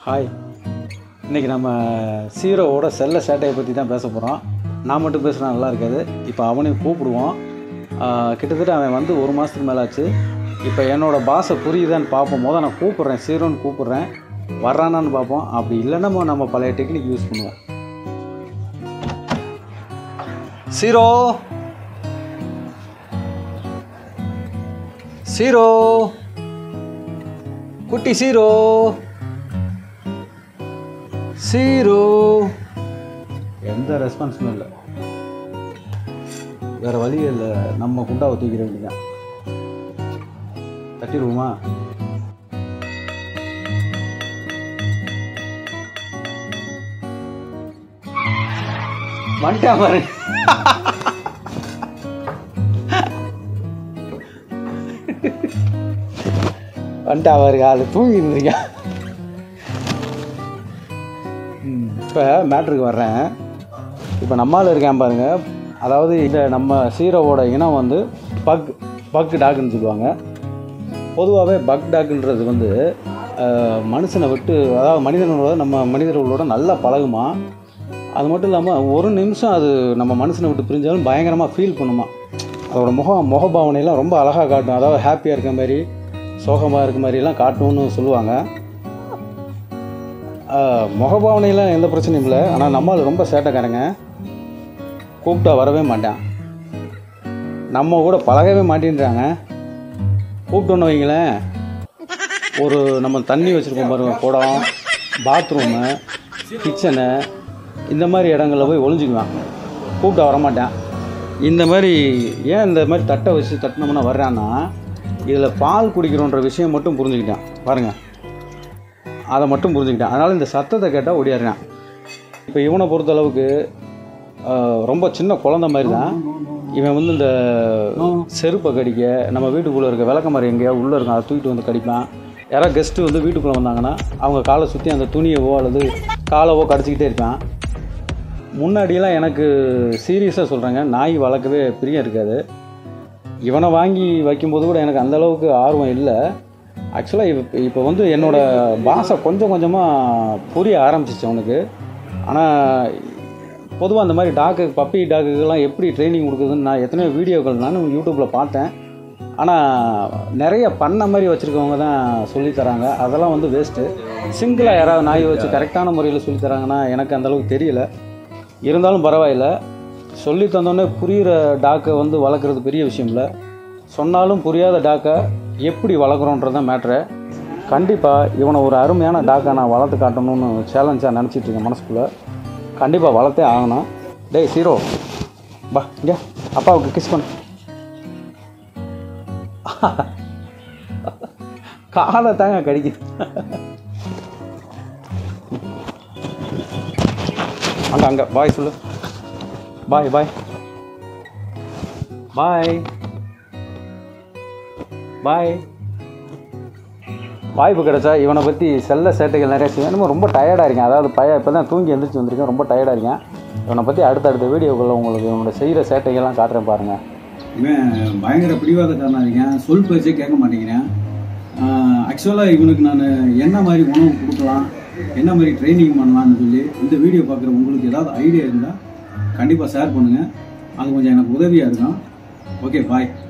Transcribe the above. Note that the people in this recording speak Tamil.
ஹாய் இன்றைக்கி நம்ம சீரோவோட செல்ல சேட்டையை பற்றி தான் பேச போகிறோம் நான் மட்டும் பேசுனா நல்லா இருக்காது இப்போ அவனையும் கூப்பிடுவோம் ஆஹ் கிட்டத்தட்ட அவன் வந்து ஒரு மாதத்துக்கு மேலே ஆச்சு இப்போ என்னோடய பாஷை புரியுதான்னு பார்ப்போம் போது நான் கூப்பிட்றேன் சீரோன்னு கூப்பிட்றேன் வர்றானான்னு பார்ப்போம் அப்படி இல்லைன்னா நம்ம- நம்ம பழைய டெக்னிக் யூஸ் பண்ணுவோம் சீரோ சீரோ குட்டி சீரோ சீரோ எந்த ரெஸ்பான்ஸும் இல்லை வேற வழி இல்லை நம்ம குண்டாவை தூக்கிட வேண்டியதான் தட்டிடுவோமா வந்துட்டா பாரு வந்துட்டா பாருங்க ஆள் தூங்கி இருந்திருக்கேன் இப்போ மேட்ருக்கு வர்றேன் இப்போ நம்மால் இருக்கேன் பாருங்க அதாவது இந்த நம்ம சீரோவோட இனம் வந்து பக் பக் டாக்னு சொல்லுவாங்க பொதுவாகவே பக் டாக்ன்றது வந்து அஹ், மனுஷனை விட்டு அதாவது மனிதர்களோட நம்ம மனிதர்களோட நல்லா பழகுமா அது மட்டும் இல்லாமல் ஒரு நிமிஷம் அது நம்ம மனுஷனை விட்டு பிரிஞ்சாலும் பயங்கரமாக ஃபீல் பண்ணுமா அதோட முகம் முகபாவனையெல்லாம் ரொம்ப அழகாக காட்டும் அதாவது ஹாப்பியாக இருக்க மாதிரி சோகமாக இருக்க மாதிரிலாம் காட்டும்னு சொல்லுவாங்க ஆஹ், முகபாவனையெல்லாம் எந்த பிரச்சனையும் இல்லை ஆனால் நம்மால் ரொம்ப சேட்டைக்காரங்க கூப்பிட்டா வரவே மாட்டான் நம்ம கூட பழகவே மாட்டேன்றாங்க கூப்பிட்டோன்னு வைங்களேன் ஒரு நம்ம தண்ணி வச்சுருக்கோம் பாருங்க குடம் பாத்ரூமு கிச்சனு இந்த மாதிரி இடங்களில் போய் ஒளிஞ்சுக்குவான் கூப்பிட்டா வரமாட்டேன் இந்த மாதிரி ஏன் இந்த மாதிரி தட்டை வச்சு தட்டினோம்னா வர்றான்னா இதில் பால் குடிக்கிறோன்ற விஷயம் மட்டும் புரிஞ்சுக்கிட்டான் பாருங்கள் அதை மட்டும் புரிஞ்சுக்கிட்டேன் அதனால் இந்த சத்தத்தை கேட்டால் ஓடிடுறான் இப்போ இவனை பொறுத்தளவுக்கு ஆஹ், ரொம்ப சின்ன குழந்த மாதிரி தான் இவன் வந்து இந்த செருப்பை கடிக்க நம்ம வீட்டுக்குள்ளே இருக்க விளக்க மாதிரி எங்கேயா உள்ளே இருக்கும் அதை தூக்கிட்டு வந்து கடிப்பான் யாராவது கெஸ்ட்டு வந்து வீட்டுக்குள்ளே வந்தாங்கன்னா அவங்க காலை சுற்றி அந்த துணியவோ அல்லது காலவோ கடிச்சிக்கிட்டே இருப்பான் முன்னாடியெல்லாம் எனக்கு சீரியஸாக சொல்கிறேங்க நாய் வளர்க்கவே பிரியம் இருக்காது இவனை வாங்கி வைக்கும்போது கூட எனக்கு அந்த அளவுக்கு ஆர்வம் இல்லை ஆக்சுவலாக இப்போ இப்போ வந்து என்னோட பாஷை கொஞ்சம் கொஞ்சமாக புரிய ஆரம்பிச்சிச்சு அவனுக்கு ஆனால் பொதுவாக அந்த மாதிரி டாக்கு பப்பி டாக்குக்கெல்லாம் எப்படி ட்ரைனிங் கொடுக்குதுன்னு நான் எத்தனையோ வீடியோக்கள் நானும் யூடியூப்பில் பார்த்தேன் ஆனால் நிறைய பண்ண மாதிரி வச்சுருக்கவங்க தான் சொல்லித் தராங்க அதெல்லாம் வந்து வேஸ்ட்டு சிங்கிளாக யாராவது நாய் வச்சு கரெக்டான முறையில் சொல்லித் தராங்கன்னா எனக்கு அந்த அளவுக்கு தெரியல இருந்தாலும் பரவாயில்ல சொல்லி தந்தோடனே புரிகிற டாக்கை வந்து வளர்க்குறது பெரிய விஷயம் இல்லை சொன்னாலும் புரியாத டாக்கை எப்படி வளர்க்குறோன்றது தான் மேட்ரு கண்டிப்பாக இவனை ஒரு அருமையான டாக்கை நான் வளர்த்து காட்டணும்னு சேலஞ்சாக நினச்சிட்டு இருக்கேன் மனசுக்குள்ளே கண்டிப்பாக வளர்த்தே ஆகணும் டேய் சீரோ பா இங்கே அப்பாவுக்கு கிஸ் பண்ணு காலை தாங்க கடிக்குது அங்கே அங்கே பாய் சொல்லு பாய் பாய் பாய் பாய் வாய்ப்பு கிடைச்சா இவனை பற்றி செல்ல சேட்டைகள் நிறைய செய்வேன் இன்னும் ரொம்ப டயர்டாக இருக்கேன் அதாவது பய இப்போ தான் தூங்கி எந்திரிச்சு வந்திருக்கேன் ரொம்ப டயர்டாக இருக்கேன் இவனை பற்றி அடுத்தடுத்த வீடியோக்குள்ளே உங்களுக்கு இவனோட செய்கிற சேட்டைகள்லாம் காட்டுறேன் பாருங்கள் இவன் பயங்கர பிடிவாதக்காரனா இருக்கேன் சொல் பேச்சே கேட்க மாட்டேங்கிறேன் ஆக்சுவலாக இவனுக்கு நான் என்ன மாதிரி உணவு கொடுக்கலாம் என்ன மாதிரி ட்ரைனிங் பண்ணலாம்னு சொல்லி இந்த வீடியோ பார்க்குற உங்களுக்கு ஏதாவது ஐடியா இருந்தால் கண்டிப்பாக ஷேர் பண்ணுங்கள் அது கொஞ்சம் எனக்கு உதவியாக இருக்கும் ஓகே பாய்